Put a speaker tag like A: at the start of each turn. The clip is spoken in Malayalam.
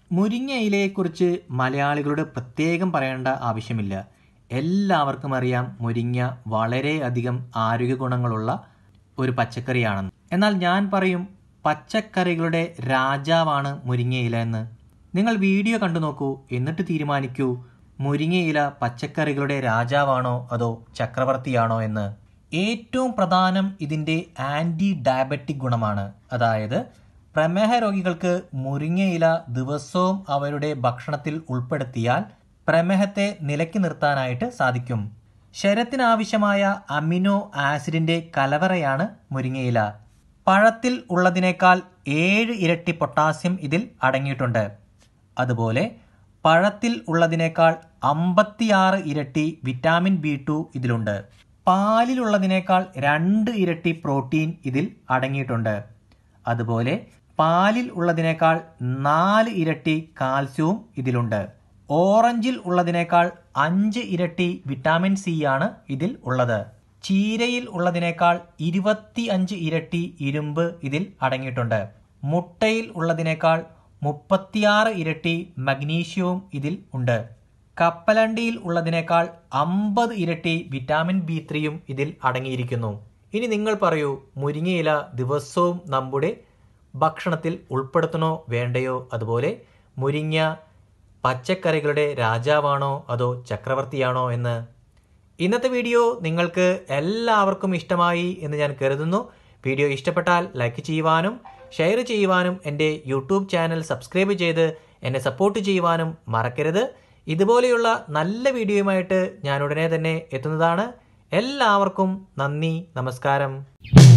A: മുരിങ്ങ ഇലയെക്കുറിച്ച് മലയാളികളോട് പ്രത്യേകം പറയേണ്ട ആവശ്യമില്ല എല്ലാവർക്കും അറിയാം മുരിങ്ങ വളരെയധികം ആരോഗ്യ ഗുണങ്ങളുള്ള ഒരു പച്ചക്കറിയാണെന്ന് എന്നാൽ ഞാൻ പറയും പച്ചക്കറികളുടെ രാജാവാണ് മുരിങ്ങയില എന്ന് നിങ്ങൾ വീഡിയോ കണ്ടു നോക്കൂ എന്നിട്ട് തീരുമാനിക്കൂ മുരിങ്ങയില പച്ചക്കറികളുടെ രാജാവാണോ അതോ ചക്രവർത്തിയാണോ എന്ന് ഏറ്റവും പ്രധാനം ഇതിൻ്റെ ആൻറ്റി ഡയബറ്റിക് ഗുണമാണ് അതായത് പ്രമേഹ രോഗികൾക്ക് മുരിങ്ങയില ദിവസവും അവരുടെ ഭക്ഷണത്തിൽ ഉൾപ്പെടുത്തിയാൽ പ്രമേഹത്തെ നിലയ്ക്ക് നിർത്താനായിട്ട് സാധിക്കും ശരീരത്തിന് ആവശ്യമായ അമിനോ ആസിഡിന്റെ കലവറയാണ് മുരിങ്ങയില പഴത്തിൽ ഉള്ളതിനേക്കാൾ ഏഴ് ഇരട്ടി പൊട്ടാസ്യം ഇതിൽ അടങ്ങിയിട്ടുണ്ട് അതുപോലെ പഴത്തിൽ ഉള്ളതിനേക്കാൾ അമ്പത്തിയാറ് ഇരട്ടി വിറ്റാമിൻ ബി ടു ഇതിലുണ്ട് പാലിലുള്ളതിനേക്കാൾ രണ്ട് ഇരട്ടി പ്രോട്ടീൻ ഇതിൽ അടങ്ങിയിട്ടുണ്ട് അതുപോലെ പാലിൽ ഉള്ളതിനേക്കാൾ നാല് ഇരട്ടി കാൽസ്യവും ഇതിലുണ്ട് ഓറഞ്ചിൽ ഉള്ളതിനേക്കാൾ അഞ്ച് ഇരട്ടി വിറ്റാമിൻ സി ആണ് ഇതിൽ ഉള്ളത് ചീരയിൽ ഉള്ളതിനേക്കാൾ ഇരുപത്തി അഞ്ച് ഇരട്ടി ഇരുമ്പ് ഇതിൽ അടങ്ങിയിട്ടുണ്ട് മുട്ടയിൽ ഉള്ളതിനേക്കാൾ മുപ്പത്തിയാറ് ഇരട്ടി മഗ്നീഷ്യവും ഇതിൽ ഉണ്ട് കപ്പലണ്ടിയിൽ ഉള്ളതിനേക്കാൾ അമ്പത് ഇരട്ടി വിറ്റാമിൻ ബി ത്രീയും ഇതിൽ അടങ്ങിയിരിക്കുന്നു ഇനി നിങ്ങൾ പറയൂ മുരിങ്ങയില ദിവസവും നമ്മുടെ ഭക്ഷണത്തിൽ ഉൾപ്പെടുത്തണോ വേണ്ടയോ അതുപോലെ മുരിങ്ങ പച്ചക്കറികളുടെ രാജാവാണോ അതോ ചക്രവർത്തിയാണോ എന്ന് ഇന്നത്തെ വീഡിയോ നിങ്ങൾക്ക് എല്ലാവർക്കും ഇഷ്ടമായി എന്ന് ഞാൻ കരുതുന്നു വീഡിയോ ഇഷ്ടപ്പെട്ടാൽ ലൈക്ക് ചെയ്യുവാനും ഷെയർ ചെയ്യുവാനും എൻ്റെ യൂട്യൂബ് ചാനൽ സബ്സ്ക്രൈബ് ചെയ്ത് എന്നെ സപ്പോർട്ട് ചെയ്യുവാനും മറക്കരുത് ഇതുപോലെയുള്ള നല്ല വീഡിയോയുമായിട്ട് ഞാൻ ഉടനെ തന്നെ എത്തുന്നതാണ് എല്ലാവർക്കും നന്ദി നമസ്കാരം